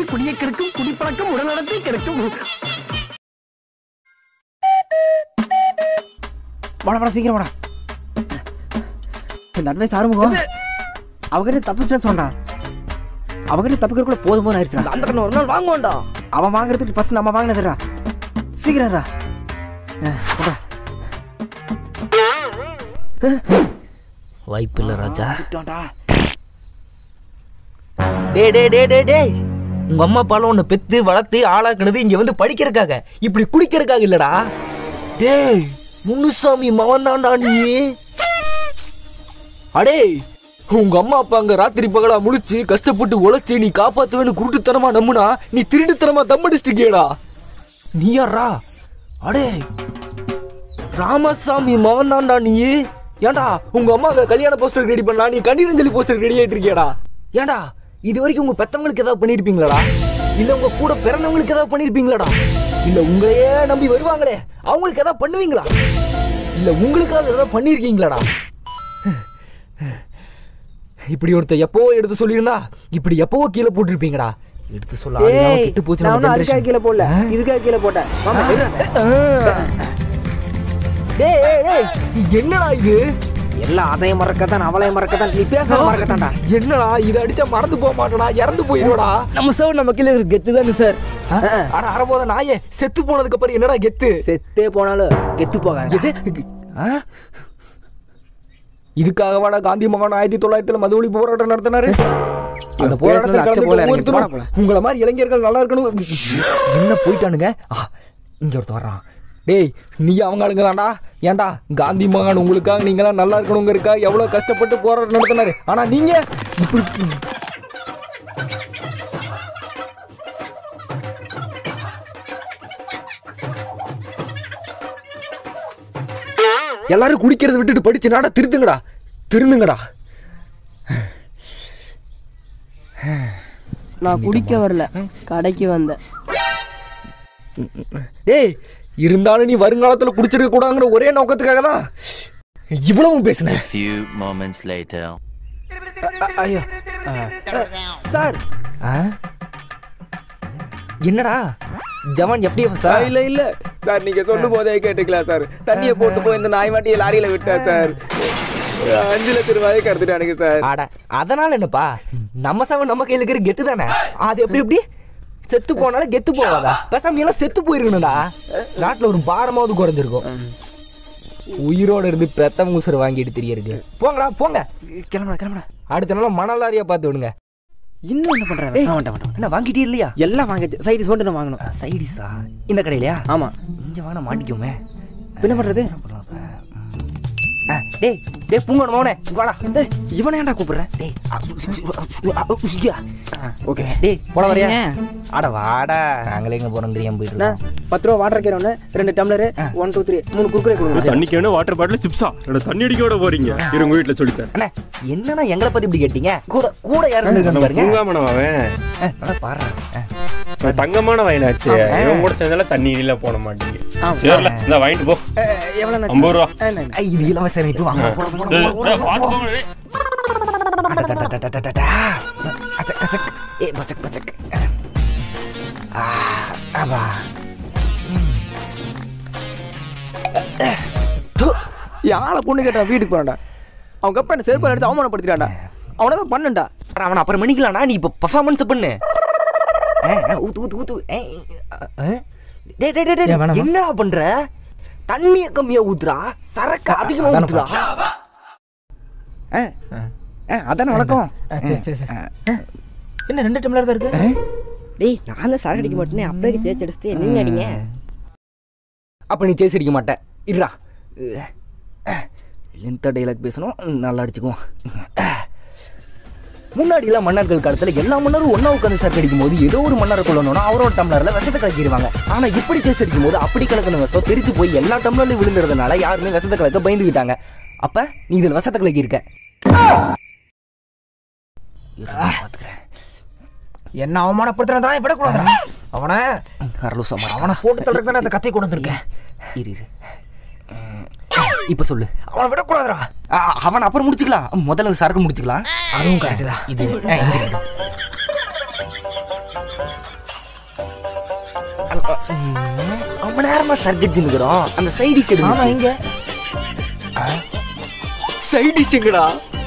குடியை கெடுக்கும் குடிப்பழக்கம் உடல்நலத்தை கெடுக்கும் வாடா வாடா சீக்கிரம் வாடா இந்த அட்வைஸ் ஆரம்பிக்கும் அவகிட்ட தப்பிச்சுன்னு சொன்னான் அவகிட்ட தப்பிக்கிறக்குள்ள போதும் போதும் ஆயிடுச்சு அந்த கண்ணு ஒரு நாள் வாங்குவான்டா அவன் வாங்குறதுக்கு ஃபர்ஸ்ட் நம்ம வாங்கினதுடா சீக்கிரம்டா வாய்ப்பில்லை ராஜா டே டே டே டே டே உங்க அம்மா அப்பாலாம் உன்னை பெத்து வளர்த்து ஆளாக்குனது இங்க வந்து படிக்கிறதுக்காக இப்படி குடிக்கிறதுக்காக இல்லடா டேய் முனுசாமி மவன் தான்டா நீ அடே உங்க அம்மா அப்பா அங்க ராத்திரி பகலா முழிச்சு கஷ்டப்பட்டு உழைச்சு நீ காப்பாத்துவேன்னு குருட்டுத்தனமா நம்புனா நீ திருட்டுத்தனமா தம்மடிச்சிட்டியேடா நீ யாரா அடே ராமசாமி மவன் தான்டா நீ ஏன்டா உங்க அம்மாவை கல்யாண போஸ்டர் ரெடி பண்ணா நீ கண்ணீரஞ்சலி போஸ்டர் ரெடி ஆயிட்டு இருக்கியாடா ஏன்டா இது வரைக்கும் உங்க பெத்தவங்களுக்கு ஏதாவது பண்ணிருப்பீங்களாடா இல்ல உங்க கூட பிறந்தவங்களுக்கு ஏதாவது பண்ணிருப்பீங்களாடா இல்ல உங்களையே நம்பி வருவாங்களே அவங்களுக்கு ஏதாவது பண்ணுவீங்களா இல்ல உங்களுக்காவது ஏதாவது பண்ணிருக்கீங்களாடா இப்படி ஒருத்த எப்போ எடுத்து சொல்லியிருந்தா இப்படி எப்பவோ கீழே போட்டிருப்பீங்கடா எடுத்து சொல்ல ஆள் இல்லாம கெட்டு போச்சு நான் நம்ம ஒன்றும் அதுக்காக generation. கீழே போடல இதுக்காக கீழே போட்டேன் மாமா, இருடா. டேய் டேய், டேய் என்னடா இது எல்லாம் அதையும் மறக்கத்தான் அவளையும் மறக்கத்தான் நீ பேச மறக்கத்தான்டா என்னடா இத அடிச்சா மறந்து போக மாட்டடா இறந்து போயிருவடா நம்ம சார் நம்ம கீழே கெத்து தானே சார் அட அரபோத நாயே செத்து போனதுக்கு அப்புறம் என்னடா கெத்து செத்தே போனாலும் கெத்து போகாது எது ஆ? இதுக்காகவாடா காந்தி மகான் ஆயிரத்தி தொள்ளாயிரத்துல மது ஒழிப்பு போராட்டம் நடத்தினாரு அந்த போராட்டத்தை பேசுனது அச்ச போல கலந்துக்கிட்ட இறங்கி போடா ஒருத்தனும் உங்களை மாதிரி இளைஞர்கள் நல்லா இருக்கணும் என்ன போயிட்டானுங்க ஆ, இங்க ஒருத்தன் வர்றான் டேய் நீ அவங்க ஆளுங்க தான்டா ஏன்டா காந்தி மகான் உங்களுக்காக நீங்களாம் நல்லா இருக்கணுங்க இருக்கா எவ்வளவு கஷ்டப்பட்டு போராட்டம் நடத்தினாரு ஆனா நீங்க இப்படி எல்லாரும் குடிக்கிறத விட்டுட்டு படிச்சு நாடா திருத்துங்கடா திருந்துங்கடா நான் குடிக்க வரல கடைக்கு வந்தேன் டேய் இருந்தாலும் நீ வருங்காலத்துல குடிச்சிருக்க கூடாதுங்கிற ஒரே நோக்கத்துக்காக தான் இவ்வளவும் பேசுனேன் Few moments later. ஐயோ சார் ஆ? என்னடா ஜவான் எஃப்டிஎஃப் சார் இல்ல இல்ல சார் நீங்க சொல்லும் போதே கேட்டுக்கலாம் சார் தண்ணியை போட்டு போய் இந்த நாய் மாட்டியை லாரியில விட்டா சார் அஞ்சு லட்சம் ரூபாயை கடத்திட்டானுங்க சார் ஆட அதனால என்னப்பா நம்ம சாமி நம்ம கையில இருக்கிற கெத்து தானே அது எப்படி எப்படி செத்து போனாலும் கெத்து போவாதா பேசாம நீ எல்லாம் செத்து போயிருக்கணும்டா நாட்டுல ஒரு பாரமாவது குறைஞ்சிருக்கும் உயிரோட இருந்து பெத்தவங்க உசுரை வாங்கிட்டு தெரியறது போங்கடா போங்க கிளம்புடா கிளம்புடா அடுத்த நாள் மணலாரியா பார்த்து விடுங்க இன்னும் என்ன பண்றேன் ஏய், வேண்டாம் வேண்டாம் என்ன வாங்கிட்டே இல்லையா எல்லாம் வாங்க சைடிஸ் மட்டும் நான் வாங்கணும் சைடிஸா இந்த கடையிலயா ஆமா இங்க வாங்க மாட்டிக்கோமே என்ன பண்றது ஆ, டேய் டேய் பூங்கோட மோனே இங்க வாடா டேய், இவனை ஏன்டா கூப்பிடுறேன் டேய் அ, உ, உ, உ, அ, உ, உ, ஆ, ஓகே டேய் போட வரியா ஏங்க? அட வாடா நாங்களே எங்க போறோம் தெரியாம போயிட்டு அண்ணா, இருக்கோம் பத்து ரூபா வாட்டர் கேர் ஒன்று ரெண்டு டம்ளர் ஒன் டூ த்ரீ மூணு குறுக்குறே கொடுங்க தண்ணிக்கு வேணும் வாட்டர் பாட்டில் சிப்ஸா என்னோட தண்ணி அடிக்க விட போறீங்க இரு உங்க வீட்டுல சொல்லித்தரேன் அண்ணா என்னண்ணா எங்களை பத்தி இப்படி கேட்டீங்க கூட கூட யாரும் இருக்காங்க நம்ம பாருங்க தூங்காமனவன் அவன் ஆ, நல்லா பாரு ஆ. நான் தங்கமான வயனாச்சு இவன் கூட சேர்ந்தால தண்ணி இல்ல போட மாட்டீங்க சரில இந்த வாங்கிட்டு போ எவ்வளோ ஐம்பது ரூபா ஐ, இது இலவச இணைப்பு வாங்க போட, போட, டேய், போட, டேய், போட, பார்த்து போட. போங்க, டேய். அடடடடடடடா. அச்சக், அச்சக். ஏ, பச்சக், பச்சக். ஆ, அப்பா. ம். து. யாரை பொண்ணு கேட்டா வீட்டுக்கு போறான்டா அவங்க அப்பா என்ன செருப்பால் எடுத்து அவமானப்படுத்திட்டான்டா அவனை தான் பண்ணுண்டா அட, அவனை அப்புறம் பண்ணிக்கலாம்டா நீ இப்போ பர்ஃபார்மன்ஸ் பண்ணு ஆ, ஆ, ஊத்து ஊத்து ஊத்து ஏ, ஆ, ஆ. டேய் டேய் டேய், டேய் ஏன் வேணாமா? என்னடா பண்ற தண்ணிய கம்மியா ஊத்துறா சரக்கு அதிகமா அதானே ஊத்துறா ஆ, ஆ, அதானே வழக்கம் சரி சரி சரி என்ன ரெண்டு டம்ளர் தான் இருக்கு டேய் நான் தான் சரக்கு அடிக்க மாட்டேனே அப்படியே தேய்ச்சி அடிச்சுட்டு நீங்க அடிங்க அப்ப நீ சேஸ் அடிக்க மாட்ட இருடா லென்த்த டைலாக் பேசணும் நல்லா அடிச்சுக்குவோம் முன்னாடிலாம் மன்னர்கள் காலத்துல எல்லா மன்னரும் ஒண்ணா உட்காந்து சரக்கு அடிக்கும் போது ஏதோ ஒரு மன்னரை கொள்ளணும்னா அவரோட டம்ளர்ல விஷத்தை கலக்கிடுவாங்க ஆனா இப்படி சேஸ் அடிக்கும் போது அப்படி கலக்கின விஷம் தெரிச்சு போய் எல்லா டம்ளர்லயும் விழுந்துறதுனால யாருமே விஷத்தை கலக்க பயந்துக்கிட்டாங்க அப்ப நீ இதுல விஷத்தை கலக்கி இருக்க என்ன அவமானப்படுத்துறதா விடக்கூடாதுடா அவனை அரலூசா அவனை போட்டு தள்ளுறதுக்கு அந்த கத்தை கொண்டு வந்திருக்கேன் இரு இரு உம், இப்ப சொல்லு அவனை விடக்கூடாதுடா ஆ, அவன் அப்புறம் முடிச்சுக்கலாம் முதல்ல இந்த சரக்கு முடிச்சுக்கலாம் அதுவும் கரெக்டு தான் இது ஆ, இங்க இருக்கு. ரொம்ப நேரமா சர்க்கடிச்சுன்னுக்குறோம் அந்த சைடு டிஷ் ஆமா இங்க சைடு டிஷ்ங்கடா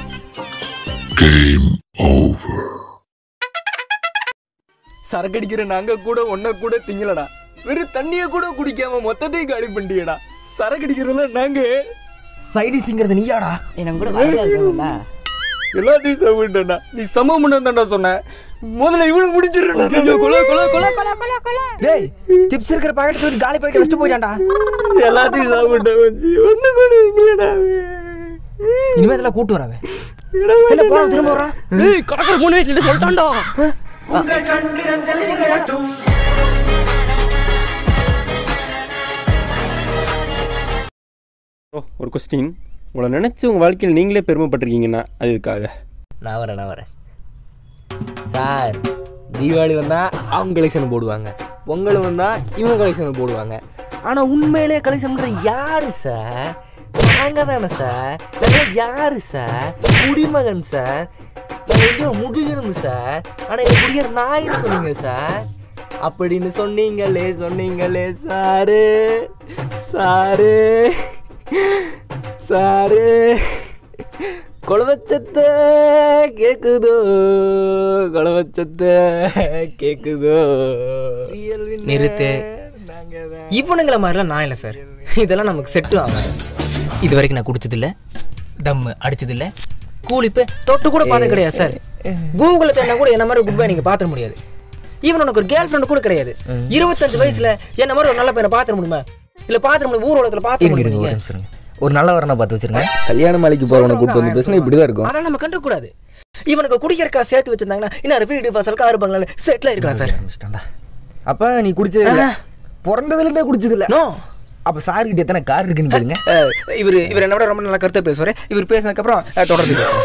சரக்கு அடிக்கிற நாங்க கூட ஒன்ன கூட திங்கலடா வெறும் தண்ணிய கூட குடிக்காம மொத்தத்தையும் காலி பண்ணிட்டியடா சரக்கு அடிக்கிறதுல நாங்க சைடு டிஷ்ங்கிறது நீயாடா நம்ம கூட வரதா இருக்கணும்ல எல்லாத்தையும் சாப்பிட்டா நீ சமம் பண்ண சொன்ன முதல்ல இவனை முடிச்சிடறா கொலை கொலை கொலை கொலை கொலை கொலை டேய் சிப்ஸ் இருக்கிற பாக்கெட் தூக்கி காலி போயிட்டு வச்சுட்டு போயிட்டான்டா எல்லாத்தையும் சாப்பிட்டா வச்சு ஒண்ணு கூட இல்லடா இனிமே இதெல்லாம் கூட்டு வராத என்ன போறான் திரும்ப வரான் ஏய் கடற்கரை மூணு வீட்டுல சொல்லிட்டான்டா ஓ ஒரு கொஸ்டின் உங்களை நினச்சி உங்கள் வாழ்க்கையில் நீங்களே பெருமைப்பட்டிருக்கீங்கன்னா அது இதுக்காக நான் வரேன் நான் வரேன் சார் தீபாவளி வந்தால் அவங்க கலெக்ஷன் போடுவாங்க பொங்கல் வந்தால் இவங்க கலெக்ஷன் போடுவாங்க ஆனால் உண்மையிலே கலெக்ஷன் பண்ணுற யாரு சார் நாங்கள் தானே சார் நாங்கள் யாரு சார் குடிமகன் சார் நாங்கள் எங்கேயோ முதுகணும் சார் ஆனால் எங்கள் குடியர் நாயின்னு சொன்னீங்க சார் அப்படின்னு சொன்னீங்களே சொன்னீங்களே சாரு சாரு சாரு கொலவச்சத்த கேக்குதோ கொலவச்சத்த கேக்குதோ நிறுத்து. இவனுங்கள மாதிரிலாம் நான் இல்லை சார் இதெல்லாம் நமக்கு செட்டு ஆகும் இது வரைக்கும் நான் குடிச்சதில்ல தம்மு அடிச்சதில்ல கூலிப்பு தொட்டு கூட பார்த்தது கிடையாது சார் கூகுளில் தேடினா கூட என்ன மாதிரி குட் பை நீங்கள் பார்த்துட முடியாது ஈவன் உனக்கு ஒரு கேர்ள் ஃப்ரெண்டு கூட கிடையாது இருபத்தஞ்சு வயசுல என்ன மாதிரி ஒரு நல்ல பையனை பார்த்துட முடியுமா இல்லை பார்த்துட முடியும் ஊர் உலகத்தில் பார்த்துட இருங்க, இருங்க, ஒரு முடியும் நிமிஷம் இருங்க. ஒரு நல்ல வரனை பார்த்து வச்சிருங்க கல்யாண மாலைக்கு போறவனை கூட்டு வந்து பேசினா இப்படிதான் இருக்கும் அதெல்லாம் நம்ம கண்டுக்கூடாது இவனுக்கு குடிக்கிறக்கா சேர்த்து வச்சிருந்தாங்கன்னா இன்னும் வீடு வாசல் கார் பங்களா செட்டில் இருக்கலாம் சார் அப்ப நீ குடிச்சது இல்ல பிறந்ததுல இருந்தே குடிச்சது இல்ல நோ அப்ப சார் கிட்ட எத்தனை கார் இருக்குன்னு கேளுங்க இவர் இவர் என்ன விட ரொம்ப நல்லா கருத்தை பேசுவார் இவர் பேசினதுக்கப்புறம் அஹ், தொடர்ந்து பேசுவோம்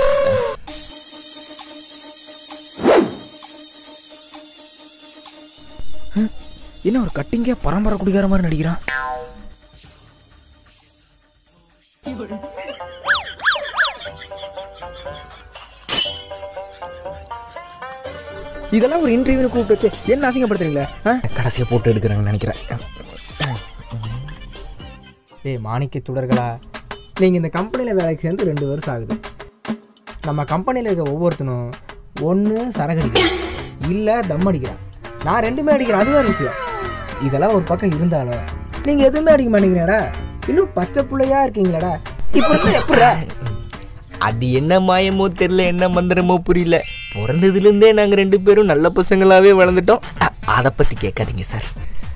என்ன ஒரு கட்டிங்க பரம்பரை குடிக்கார மாதிரி நடிக்கிறான் இதெல்லாம் ஒரு இன்டர்வியூ கூப்பிட்டு வச்சு என்ன அசிங்கப்படுத்துறீங்களே ஆ? கடைசியா போட்டு எடுக்கிறாங்கன்னு நினைக்கிறேன் ஏய் மாணிக்க சுடர்களா நீங்கள் இந்த கம்பெனியில் வேலைக்கு சேர்ந்து ரெண்டு வருஷம் ஆகுது நம்ம கம்பெனியில் இருக்க ஒவ்வொருத்தனும் ஒன்று சரக்கு அடிக்கிறான் இல்லை தம் அடிக்கிறான் நான் ரெண்டுமே அடிக்கிறேன் அது வேறு விஷயம் இதெல்லாம் ஒரு பக்கம் இருந்தாலும் நீங்கள் எதுவுமே அடிக்க மாட்டேங்கிறடா இன்னும் பச்சை பிள்ளையா இருக்கீங்களாடா இப்போ இருந்தால் எப்படா அது என்ன மாயமோ தெரியல என்ன மந்திரமோ புரியல பிறந்ததுல இருந்தே நாங்க ரெண்டு பேரும் நல்ல பசங்களாவே வளர்ந்துட்டோம் அ- அத பத்தி கேட்காதீங்க சார்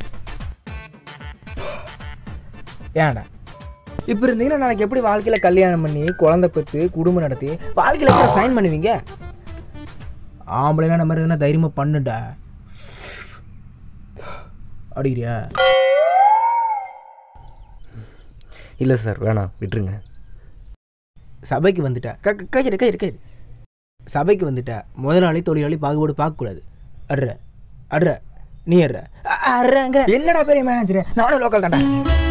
ஏன்டா இப்போ இருந்தீங்கன்னா நாளைக்கு எப்படி வாழ்க்கையில் கல்யாணம் பண்ணி குழந்தை பெற்று குடும்பம் நடத்தி வாழ்க்கையில் எப்படி சைன் பண்ணுவீங்க ஆம்பளைனா நம்ம எதுனா தைரியமாக பண்ணுடா அடிக்கிறியா இல்ல சார் வேணாம் விட்டுருங்க சபைக்கு வந்துட்டா க க- கையிடு கையிடு கையிடு சபைக்கு வந்துட்டா முதலாளி தொழிலாளி பாகுபாடு பார்க்கக்கூடாது அட்ற அட்ற நீ அட்ற அ- அட்றங்கிற என்னடா பெரிய மேனேஜர் நானும் லோக்கல் தான்டா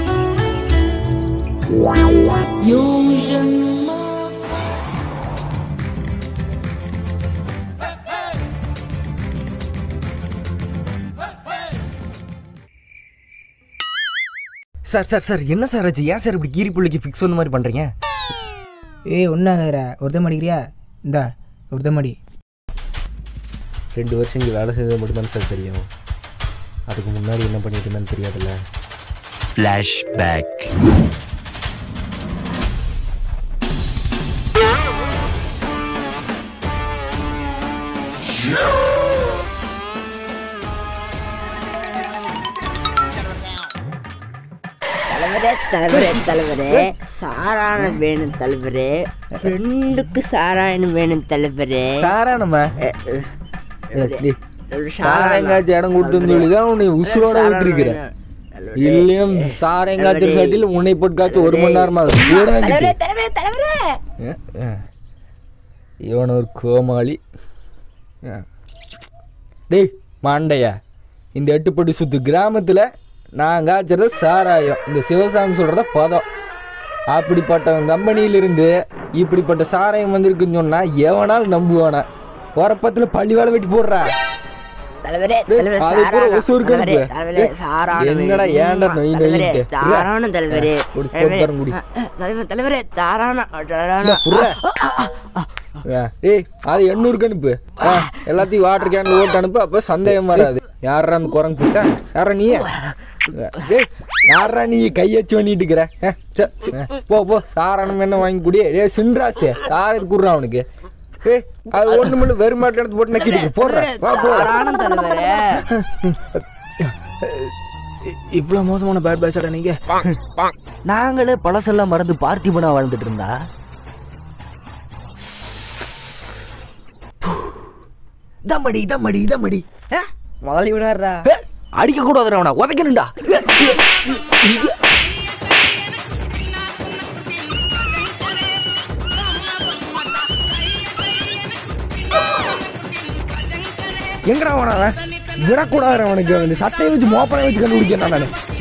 சார் சார் சார் என்ன சார் ஆச்சு ஏன் சார் இப்படி கீரி புள்ளிக்கு ஃபிக்ஸ் வந்த மாதிரி பண்றீங்க ஏய் ஒன்றாகிற ஒருத்தம் அடிக்கிறியா இந்தா ஒருத்தம் அடி ரெண்டு வருஷம் இங்கே வேலை செய்தது மட்டும்தான் சார் தெரியும் அதுக்கு முன்னாடி என்ன பண்ணிட்டு இருந்தேன்னு தெரியாதுல்ல தலைவரே தலைவரே தலைவரே சாராயணம் வேணும் தலைவரே ஃப்ரெண்டுக்கு சாராயணம் வேணும் தலைவரே சாரா நம்ம ஒரு சாரங்காய்ச்சி இடம் கொடுத்துன்னு சொல்லி தான் உன்னை உசுரோட விட்டுருக்கிறேன் இல்லையும் சாரங்காய்ச்சி சாட்டில் உன்னை போட்டு காய்ச்சி ஒரு மணி நேரமா ஆகுது. கூட தலைவரே தலைவரே தலைவரே இவன் ஒரு கோமாளி அஹ். டேய் மாண்டையா இந்த எட்டுப்பட்டி சுத்து கிராமத்தில் நான் காய்ச்சறது சாராயம் இந்த சிவசாமி சொல்கிறத பதம் அப்படிப்பட்டவன் கம்பெனியிலிருந்து இப்படிப்பட்ட சாராயம் வந்திருக்குன்னு சொன்னால் எவனால் நம்புவானா உரப்பத்தில் பள்ளி வேலை வெட்டி போடுறா தலைவரே டேய், தலைவரே அது பூரா சாராணம் ஒசூர் தலைவரே கணக்கு. தலைவரே டேய், சாராணம் என்னடா ஏன்டா நொய் தலைவரே நொய்ன்ட்டு? சாராணம் தலைவரே ஆ, குடி, தலைவரே, போட்டு பாருங்க, குடி. ஆ, ஆ, தலைவரே தலைவரே சாராணம் இல்ல, சாராணம். புர்ற. ஆ, டேய் அது எண்ணூறுக்கு அனுப்பு ஆ, எல்லாத்தையும் வாட்டர் கேன்ல ஓட்டு அனுப்பு அப்ப சந்தேகம் வராது யாரா அந்த குரங்கு பித்தா யாரா நீ டேய் யாரா நீ கையச்சு பண்ணிட்டு இருக்கிற ஆ, சே, சே, ஆ, போ போ சாரணம் என்ன வாங்கி குடி டேய் சின்ராசே சாரது குடுறான் அவனுக்கு ஏய் அது ஒண்ணு மட்டும் வெறும் மாட்டு எடுத்து போட்டு நக்கிட்டு போடுறேன் வா போ சாராணம் தலைவரே இவ்வளவு மோசமான பேட் பாய்ஸாடா நீங்க நாங்களே பழசெல்லாம் மறந்து பார்த்திபனா வாழ்ந்துட்டு இருந்தா தம்மடி தம்மடி தம்மடி முதல்ல விடாடுறா அடிக்க கூடாது அவனை உதைக்கணும்டா எங்கடா அவன அவன் விடக்கூடாது அவனுக்கு அவன் இந்த சட்டையை வச்சு மோப்பனை வச்சு கண்டுபிடிக்கிறான் நான்